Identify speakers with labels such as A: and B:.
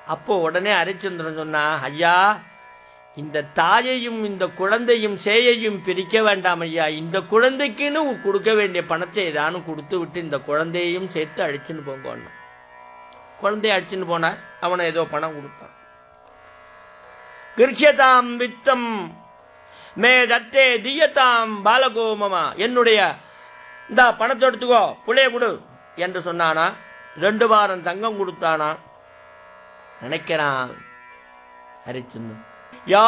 A: அப்போ உடனே ஹரிச்சந்திரன் சொன்னா ஐயா இந்த தாயையும் இந்த குழந்தையும் சேயையும் பிரிக்க வேண்டாம் ஐயா இந்த குழந்தைக்குன்னு கொடுக்க வேண்டிய பணத்தை ஏதானும் கொடுத்து விட்டு இந்த குழந்தையையும் சேர்த்து அழிச்சுன்னு போங்கன்னு குழந்தைய அழிச்சுன்னு போனார் அவனை ஏதோ பணம் கொடுத்தான் கிருஷ்யதாம் வித்தம் மே தத்தே தியதாம் பாலகோமமா என்னுடைய இந்த பணத்தை எடுத்துக்கோ புள்ளைய கொடு என்று சொன்னானா ரெண்டு வாரம் தங்கம் கொடுத்தானா நினைக்கிறான் ஹரிச்சந்திரன் யா